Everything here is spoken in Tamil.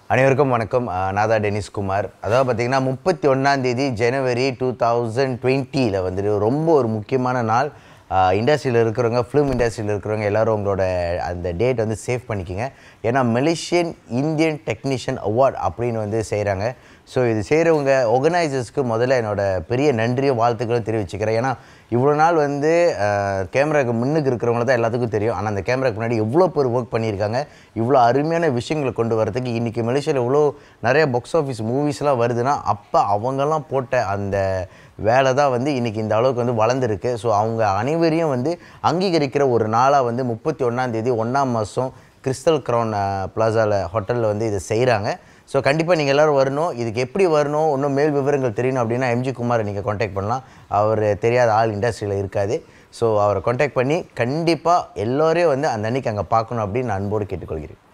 அனைவருக்கும் வணக்கம் அஹ் நான் தான் டெனிஸ் குமார் அதாவது பார்த்தீங்கன்னா முப்பத்தி ஒன்றாந்தேதி ஜனவரி டூ தௌசண்ட் டுவெண்ட்டியில் வந்துட்டு ரொம்ப ஒரு முக்கியமான நாள் இண்டஸ்ட்ரியில் இருக்கிறவங்க ஃபிலிம் இண்டஸ்ட்ரியில் இருக்கிறவங்க எல்லாரும் உங்களோட அந்த டேட் வந்து சேவ் பண்ணிக்கோங்க ஏன்னா மலேசியன் இந்தியன் டெக்னீஷியன் அவார்ட் அப்படின்னு வந்து செய்கிறாங்க ஸோ இது செய்கிறவங்க ஆர்கனைசர்ஸ்க்கு முதல்ல என்னோட பெரிய நன்றியும் வாழ்த்துக்களும் தெரிவிச்சுக்கிறேன் ஏன்னா இவ்வளோ நாள் வந்து கேமராக்கு முன்னுக்கு இருக்கிறவங்கள தான் எல்லாத்துக்கும் தெரியும் ஆனால் அந்த கேமராக்கு முன்னாடி எவ்வளோ பேர் ஒர்க் பண்ணியிருக்காங்க இவ்வளோ அருமையான விஷயங்களை கொண்டு வரதுக்கு இன்றைக்கி மலேசியாவில் இவ்வளோ நிறைய பாக்ஸ் ஆஃபீஸ் மூவிஸ்லாம் வருதுன்னா அப்போ அவங்கெல்லாம் போட்ட அந்த வேலை தான் வந்து இன்றைக்கி இந்த அளவுக்கு வந்து வளர்ந்துருக்கு ஸோ அவங்க அனைவரையும் வந்து அங்கீகரிக்கிற ஒரு நாளாக வந்து முப்பத்தி ஒன்றாந்தேதி ஒன்றாம் மாதம் கிறிஸ்டல் க்ரௌன் பிளாசாவில் ஹோட்டலில் வந்து இதை செய்கிறாங்க ஸோ கண்டிப்பாக நீங்கள் எல்லோரும் வரணும் இதுக்கு எப்படி வரணும் இன்னும் மேல் விவரங்கள் தெரியணும் அப்படின்னா எம்ஜி குமாரை நீங்கள் காண்டாக்ட் பண்ணலாம் அவர் தெரியாத ஆள் இண்டஸ்ட்ரியில் இருக்காது ஸோ அவரை காண்டாக்ட் பண்ணி கண்டிப்பாக எல்லோரையும் வந்து அந்த அன்னைக்கு அங்கே பார்க்கணும் அப்படின்னு நான் அன்போடு கேட்டுக்கொள்கிறேன்